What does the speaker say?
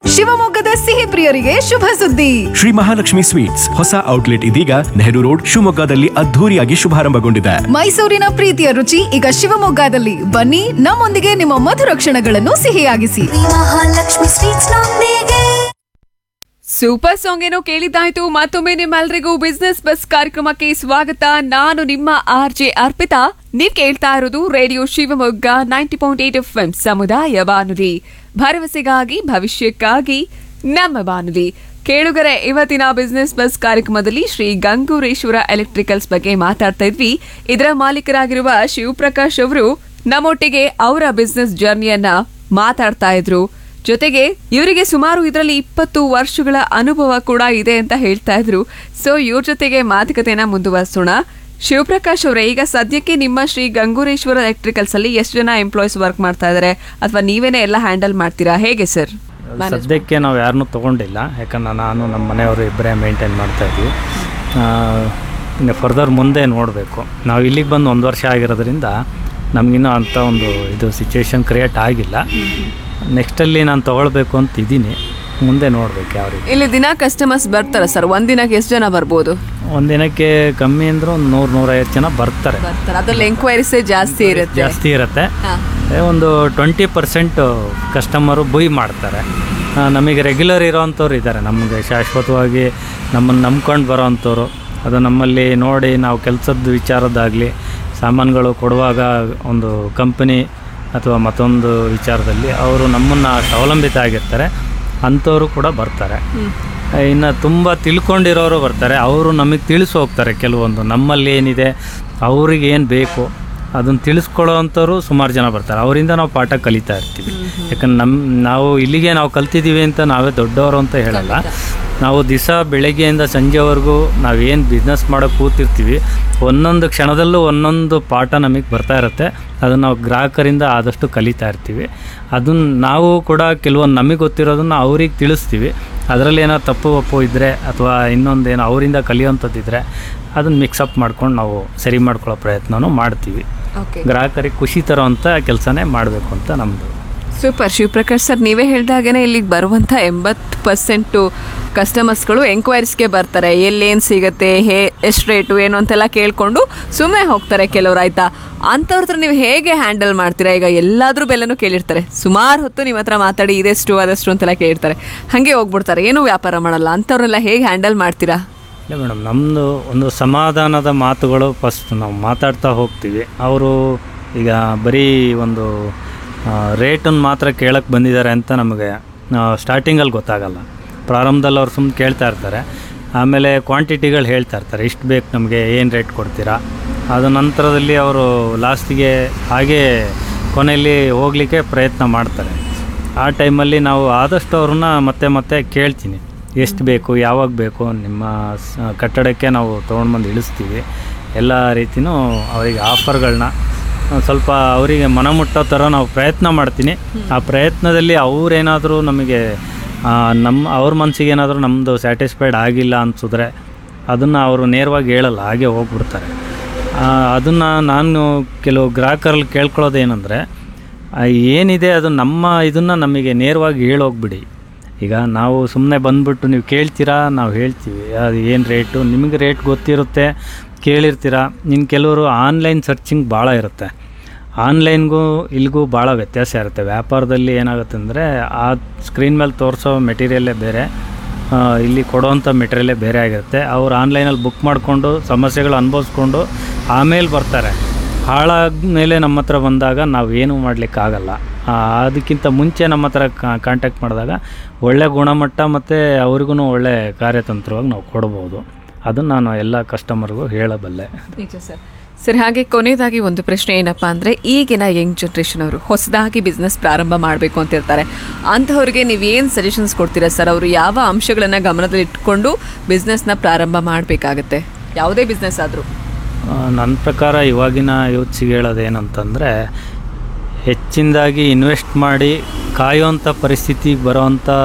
ಶಿವಮೊಗ್ಗದ ಸಿಹಿ ಪ್ರಿಯರಿಗೆ ಶುಭ ಸುದ್ದಿ ಶ್ರೀ ಮಹಾಲಕ್ಷ್ಮಿ ಸ್ವೀಟ್ಸ್ ಹೊಸ ಔಟ್ಲೆಟ್ ಇದೀಗ ನೆಹರು ರೋಡ್ ಶಿವಮೊಗ್ಗದಲ್ಲಿ ಅದ್ಧೂರಿಯಾಗಿ ಶುಭಾರಂಭಗೊಂಡಿದೆ ಮೈಸೂರಿನ ಪ್ರೀತಿಯ ರುಚಿ ಈಗ ಶಿವಮೊಗ್ಗದಲ್ಲಿ ಬನ್ನಿ ನಮ್ಮೊಂದಿಗೆ ನಿಮ್ಮ ಮಧುರ ಕ್ಷಣಗಳನ್ನು ಸಿಹಿಯಾಗಿಸಿ ಶ್ರೀ ಮಹಾಲಕ್ಷ್ಮಿ ಸ್ವೀಟ್ಸ್ ನೊಂದಿಗೆ ಸೂಪರ್ ಸಾಂಗ್ ಏನೋ ಕೇಳಿದ್ದಾಯ್ತು ಮತ್ತೊಮ್ಮೆ ನಿಮ್ಮೆಲ್ಲರಿಗೂ ಬಿಸ್ನೆಸ್ ಬಸ್ ಕಾರ್ಯಕ್ರಮಕ್ಕೆ ಸ್ವಾಗತ ನಾನು ನಿಮ್ಮ ಆರ್ ಜೆ ಅರ್ಪಿತಾ ನೀವ್ ಕೇಳ್ತಾ ಇರೋದು radio Shivamogga ninety point eight F ಸಮುದಾಯ ಬಾನುಲಿ ಭರವಸೆಗಾಗಿ ಭವಿಷ್ಯಕ್ಕಾಗಿ ನಮ್ಮ ಬಾನುಲಿ ಕೇಳುಗರೆ ಇವತ್ತಿನ ಬಿಸ್ನೆಸ್ ಬಸ್ ಕಾರ್ಯಕ್ರಮದಲ್ಲಿ ಶ್ರೀ ಗಂಗೂರೇಶ್ವರ ಎಲೆಕ್ಟ್ರಿಕಲ್ಸ್ ಬಗ್ಗೆ ಮಾತಾಡ್ತಾ ಇದ್ವಿ ಇದರ ಮಾಲೀಕರಾಗಿರುವ ಶಿವಪ್ರಕಾಶ್ ಅವರು ನಮ್ಮೊಟ್ಟಿಗೆ ಅವರ ಬಿಸ್ನೆಸ್ ಜರ್ನಿಯನ್ನ ಮಾತಾಡ್ತಾ ಇದ್ರು ಜೊತೆಗೆ ಇವರಿಗೆ ಸುಮಾರು ಇದರಲ್ಲಿ ಇಪ್ಪತ್ತು ವರ್ಷಗಳ ಅನುಭವ ಕೂಡ ಇದೆ ಅಂತ ಹೇಳ್ತಾ ಇದ್ರು ಸೊ ಇವ್ರ ಜೊತೆಗೆ ಮಾತುಕತೆನ ಮುಂದುವರಿಸೋಣ ಶಿವಪ್ರಕಾಶ್ ಅವರೇ ಈಗ ಸದ್ಯಕ್ಕೆ ನಿಮ್ಮ ಶ್ರೀ ಗಂಗೂರೇಶ್ವರ ಎಲೆಕ್ಟ್ರಿಕಲ್ಸ್ ಅಲ್ಲಿ ಎಷ್ಟು ಜನ ಎಂಪ್ಲಾಯೀಸ್ ವರ್ಕ್ ಮಾಡ್ತಾ ಇದ್ದಾರೆ ಅಥವಾ ನೀವೇನೇ ಎಲ್ಲ ಹ್ಯಾಂಡಲ್ ಮಾಡ್ತೀರಾ ಹೇಗೆ ಸರ್ ಸದ್ಯಕ್ಕೆ ನಾವು ಯಾರನ್ನೂ ತೊಗೊಂಡಿಲ್ಲ ಯಾಕಂದ್ರೆ ನಾನು ನಮ್ಮ ಮನೆಯವರು ಇಬ್ಬರೇ ಮೇಂಟೈನ್ ಮಾಡ್ತಾ ಇದ್ವಿ ಆ, ಇನ್ನು ಫರ್ದರ್ ಮುಂದೆ ನೋಡಬೇಕು ನಾವು ಇಲ್ಲಿಗೆ ಬಂದು ಒಂದು ವರ್ಷ ಆಗಿರೋದ್ರಿಂದ ನಮಗಿನ್ನೂ ಅಂಥ ಒಂದು ಇದು ಸಿಚುವೇಶನ್ ಕ್ರಿಯೇಟ್ ಆಗಿಲ್ಲ ನೆಕ್ಸ್ಟಲ್ಲಿ ನಾನು ತೊಗೊಳ್ಬೇಕು ಅಂತ ಇದ್ದೀನಿ ಮುಂದೆ ನೋಡ್ಬೇಕು ಯಾವ ರೀತಿ ಇಲ್ಲಿ ದಿನ ಕಸ್ಟಮರ್ಸ್ ಬರ್ತಾರ ಸರ್ ಒಂದಿನಕ್ಕೆ ಎಷ್ಟು ಜನ ಬರ್ಬೋದು ಒಂದಿನಕ್ಕೆ ಕಮ್ಮಿ ಅಂದ್ರೆ ಒಂದು ನೂರು ನೂರೈವತ್ತು ಜನ ಬರ್ತಾರೆ ಬರ್ತಾರೆ ಅದ್ರಲ್ಲಿ ಎಂಕ್ವೈರೀಸೇ ಜಾಸ್ತಿ ಇರುತ್ತೆ ಜಾಸ್ತಿ ಇರುತ್ತೆ ಹಾ. ಏ, ಒಂದು ಟ್ವೆಂಟಿ ಪರ್ಸೆಂಟ್ ಕಸ್ಟಮರು ಬುಯ್ ಮಾಡ್ತಾರೆ ಆ, ನಮಗೆ ರೆಗ್ಯುಲರ್ ಇರೋವಂಥವ್ರು ಇದ್ದಾರೆ ನಮಗೆ ಶಾಶ್ವತವಾಗಿ ನಮ್ಮನ್ನು ನಂಬ್ಕೊಂಡು ಬರೋವಂಥವ್ರು ಅದು ನಮ್ಮಲ್ಲಿ ನೋಡಿ ನಾವು ಕೆಲಸದ ವಿಚಾರದ್ದಾಗಲಿ ಸಾಮಾನುಗಳು ಕೊಡುವಾಗ ಒಂದು ಕಂಪನಿ ಅಥವಾ ಮತ್ತೊಂದು ವಿಚಾರದಲ್ಲಿ ಅವರು ನಮ್ಮನ್ನು ಅಷ್ಟು ಅವಲಂಬಿತ ಆಗಿರ್ತಾರೆ ಅಂಥವರು ಕೂಡ ಬರ್ತಾರೆ ಇನ್ನು ತುಂಬ ತಿಳ್ಕೊಂಡಿರೋರು ಬರ್ತಾರೆ ಅವರು ನಮಗೆ ತಿಳಿಸಿ ಹೋಗ್ತಾರೆ ಕೆಲವೊಂದು ನಮ್ಮಲ್ಲಿ ಏನಿದೆ ಅವ್ರಿಗೆ ಏನು ಬೇಕು ಅದನ್ನು ತಿಳಿಸ್ಕೊಳ್ಳೋ ಅಂಥವ್ರು ಸುಮಾರು ಜನ ಬರ್ತಾರೆ ಅವರಿಂದ ನಾವು ಪಾಠ ಕಲಿತಾ ಇರ್ತೀವಿ ಯಾಕಂದ್ರೆ ನಮ್ಮ ನಾವು ಇಲ್ಲಿಗೆ ನಾವು ಕಲ್ತಿದ್ದೀವಿ ಅಂತ ನಾವೇ ದೊಡ್ಡವರು ಅಂತ ಹೇಳಲ್ಲ ನಾವು ದಿವಸ ಬೆಳಗ್ಗೆಯಿಂದ ಸಂಜೆವರೆಗೂ ನಾವೇನು ಬಿಸ್ನೆಸ್ ಮಾಡೋಕೆ ಕೂತಿರ್ತೀವಿ ಒಂದೊಂದು ಕ್ಷಣದಲ್ಲೂ ಒಂದೊಂದು ಪಾಠ ನಮಗೆ ಬರ್ತಾ ಇರುತ್ತೆ ಅದನ್ನು ನಾವು ಗ್ರಾಹಕರಿಂದ ಆದಷ್ಟು ಕಲಿತಾ ಇರ್ತೀವಿ ಅದನ್ನು ನಾವು ಕೂಡ ಕೆಲವೊಂದು ನಮಗೆ ಗೊತ್ತಿರೋದನ್ನು ಅವ್ರಿಗೆ ತಿಳಿಸ್ತೀವಿ ಅದರಲ್ಲಿ ಏನೋ ತಪ್ಪು ಒಪ್ಪು ಇದ್ದರೆ ಅಥವಾ ಇನ್ನೊಂದೇನೋ ಅವರಿಂದ ಕಲಿಯೋಂಥದ್ದಿದ್ರೆ ಅದನ್ನು ಮಿಕ್ಸಪ್ ಮಾಡ್ಕೊಂಡು ನಾವು ಸರಿ ಮಾಡ್ಕೊಳ್ಳೋ ಪ್ರಯತ್ನನೂ ಮಾಡ್ತೀವಿ ಓಕೆ ಗ್ರಾಹಕರಿಗೆ ಖುಷಿ ತರೋವಂಥ ಕೆಲಸನೇ ಮಾಡಬೇಕು ಅಂತ ನಮ್ಮದು ಸೂಪರ್ ಶಿವಪ್ರಕಾಶ್ ಸರ್ ನೀವೇ ಹೇಳ್ದಾಗೇನೆ ಇಲ್ಲಿಗೆ ಬರುವಂಥ ಎಂಬತ್ತು ಪರ್ಸೆಂಟು ಕಸ್ಟಮರ್ಸ್ಗಳು ಎಂಕ್ವೈರೀಸ್ಗೆ ಬರ್ತಾರೆ ಎಲ್ಲೇನು ಸಿಗುತ್ತೆ ಹೇ ಎಷ್ಟು ರೇಟು ಏನು ಅಂತೆಲ್ಲ ಕೇಳಿಕೊಂಡು ಸುಮ್ಮನೆ ಹೋಗ್ತಾರೆ ಕೆಲವ್ರು ಆಯ್ತಾ ಅಂಥವ್ರ ಹತ್ರ ನೀವು ಹೇಗೆ ಹ್ಯಾಂಡಲ್ ಮಾಡ್ತೀರಾ ಈಗ ಎಲ್ಲಾದ್ರೂ ಬೆಲೆನೂ ಕೇಳಿರ್ತಾರೆ ಸುಮಾರು ಹೊತ್ತು ನಿಮ್ಮ ಹತ್ರ ಮಾತಾಡಿ ಇದೆಷ್ಟು ಅದೆಷ್ಟು ಅಂತೆಲ್ಲ ಕೇಳಿರ್ತಾರೆ ಹಾಗೆ ಹೋಗ್ಬಿಡ್ತಾರೆ ಏನೂ ವ್ಯಾಪಾರ ಮಾಡಲ್ಲ ಅಂಥವ್ರನ್ನೆಲ್ಲ ಹೇಗೆ ಹ್ಯಾಂಡಲ್ ಮಾಡ್ತೀರಾ ಇಲ್ಲ ಮೇಡಮ್ ನಮ್ಮದು ಒಂದು ಸಮಾಧಾನದ ಮಾತುಗಳು ಫಸ್ಟ್ ನಾವು ಮಾತಾಡ್ತಾ ಹೋಗ್ತೀವಿ ಅವರು ಈಗ ಬರೀ ಒಂದು ರೇಟನ್ನು ಮಾತ್ರ ಕೇಳಕ್ಕೆ ಬಂದಿದ್ದಾರೆ ಅಂತ ನಮಗೆ ಸ್ಟಾರ್ಟಿಂಗಲ್ಲಿ ಗೊತ್ತಾಗಲ್ಲ ಪ್ರಾರಂಭದಲ್ಲಿ ಅವ್ರು ಸುಮ್ಮನೆ ಕೇಳ್ತಾ ಇರ್ತಾರೆ ಆಮೇಲೆ ಕ್ವಾಂಟಿಟಿಗಳು ಹೇಳ್ತಾ ಇರ್ತಾರೆ ಇಷ್ಟು ಬೇಕು ನಮಗೆ ಏನು ರೇಟ್ ಕೊಡ್ತೀರಾ ಅದು ನಂತರದಲ್ಲಿ ಅವರು ಲಾಸ್ಟಿಗೆ ಹಾಗೇ ಕೊನೆಯಲ್ಲಿ ಹೋಗಲಿಕ್ಕೆ ಪ್ರಯತ್ನ ಮಾಡ್ತಾರೆ ಆ ಟೈಮಲ್ಲಿ ನಾವು ಆದಷ್ಟು ಅವ್ರನ್ನ ಮತ್ತೆ ಮತ್ತೆ ಕೇಳ್ತೀನಿ ಎಷ್ಟು ಬೇಕು ಯಾವಾಗ ಬೇಕು ನಿಮ್ಮ ಸ- ಕಟ್ಟಡಕ್ಕೆ ನಾವು ತೊಗೊಂಡು ಬಂದು ಇಳಿಸ್ತೀವಿ ಎಲ್ಲ ರೀತಿಯೂ ಅವರಿಗೆ ಆಫರ್ಗಳನ್ನ ಒಂದ್ ಸ್ವಲ್ಪ ಅವರಿಗೆ ಮನ ಮುಟ್ಟೋ ಥರ ನಾವು ಪ್ರಯತ್ನ ಮಾಡ್ತೀನಿ ಆ ಪ್ರಯತ್ನದಲ್ಲಿ ಅವರೇನಾದರೂ ನಮಗೆ ಆ, ನಮ್ಮ ಅವ್ರ ಮನಸ್ಸಿಗೆ ಏನಾದರೂ ನಮ್ಮದು ಸ್ಯಾಟಿಸ್ಫೈಡ್ ಆಗಿಲ್ಲ ಅನಿಸಿದ್ರೆ ಅದನ್ನು ಅವರು ನೇರವಾಗಿ ಹೇಳಲ್ಲ ಹಾಗೆ ಹೋಗ್ಬಿಡ್ತಾರೆ ಅದನ್ನು ನಾನು ಕೆಲವು ಗ್ರಾಹಕರಲ್ಲಿ ಕೇಳ್ಕೊಳ್ಳೋದು ಏನಂದರೆ ಏನಿದೆ ಅದು ನಮ್ಮ ಇದನ್ನು ನಮಗೆ ನೇರವಾಗಿ ಹೇಳೋಗ್ಬಿಡಿ ಈಗ ನಾವು ಸುಮ್ಮನೆ ಬಂದ್ಬಿಟ್ಟು ನೀವು ಕೇಳ್ತೀರಾ ನಾವು ಹೇಳ್ತೀವಿ ಅದು ಏನು ರೇಟು ನಿಮಗೆ ರೇಟ್ ಗೊತ್ತಿರುತ್ತೆ ಕೇಳಿರ್ತೀರ ಇನ್ನು ಕೆಲವರು ಆನ್ಲೈನ್ ಸರ್ಚಿಂಗ್ ಭಾಳ ಇರುತ್ತೆ ಆನ್ಲೈನ್ಗೂ ಇಲ್ಲಿಗೂ ಭಾಳ ವ್ಯತ್ಯಾಸ ಇರುತ್ತೆ ವ್ಯಾಪಾರದಲ್ಲಿ ಏನಾಗುತ್ತೆ ಅಂದರೆ ಆ ಸ್ಕ್ರೀನ್ ಮೇಲೆ ತೋರಿಸೋ ಮೆಟೀರಿಯಲ್ಲೇ ಬೇರೆ ಆ, ಇಲ್ಲಿ ಕೊಡೋವಂಥ ಮೆಟೀರಿಯಲ್ಲೇ ಬೇರೆ ಆಗಿರುತ್ತೆ ಅವ್ರು ಆನ್ಲೈನಲ್ಲಿ ಬುಕ್ ಮಾಡಿಕೊಂಡು ಸಮಸ್ಯೆಗಳು ಅನುಭವಿಸ್ಕೊಂಡು ಆಮೇಲೆ ಬರ್ತಾರೆ ಹಾಳಾದ್ಮೇಲೆ ನಮ್ಮ ಹತ್ರ ಬಂದಾಗ ನಾವು ಏನೂ ಮಾಡಲಿಕ್ಕಾಗಲ್ಲ ಅದಕ್ಕಿಂತ ಮುಂಚೆ ನಮ್ಮ ಹತ್ರ ಕಾಂಟ್ಯಾಕ್ಟ್ ಮಾಡಿದಾಗ ಒಳ್ಳೆ ಗುಣಮಟ್ಟ ಮತ್ತು ಅವ್ರಿಗೂ ಒಳ್ಳೆ ಕಾರ್ಯತಂತ್ರವಾಗಿ ನಾವು ಕೊಡ್ಬೋದು ಅದನ್ನು ನಾನು ಎಲ್ಲ ಕಸ್ಟಮರ್ಗೂ ಹೇಳಬಲ್ಲೆ ನಿಜ ಸರ್ ಸರ್ ಹಾಗೆ ಕೊನೆಯದಾಗಿ ಒಂದು ಪ್ರಶ್ನೆ ಏನಪ್ಪಾ ಅಂದರೆ ಈಗಿನ ಯಂಗ್ ಜನ್ರೇಷನ್ ಅವರು ಹೊಸದಾಗಿ ಬಿಸ್ನೆಸ್ ಪ್ರಾರಂಭ ಮಾಡಬೇಕು ಅಂತ ಇರ್ತಾರೆ ಅಂಥವ್ರಿಗೆ ನೀವೇನು ಸಜೆಷನ್ಸ್ ಕೊಡ್ತೀರಾ ಸರ್ ಅವರು ಯಾವ ಅಂಶಗಳನ್ನು ಗಮನದಲ್ಲಿ ಇಟ್ಕೊಂಡು ಬಿಸ್ನೆಸ್ನ ಪ್ರಾರಂಭ ಮಾಡಬೇಕಾಗತ್ತೆ ಯಾವುದೇ ಬಿಸ್ನೆಸ್ ಆದರೂ ನನ್ನ ಪ್ರಕಾರ ಇವಾಗಿನ ಯೂತ್ಸಿಗೆ ಹೇಳೋದೇನಂತಂದರೆ ಹೆಚ್ಚಿನದಾಗಿ ಇನ್ವೆಸ್ಟ್ ಮಾಡಿ ಕಾಯುವಂಥ ಪರಿಸ್ಥಿತಿಗೆ ಬರೋವಂಥ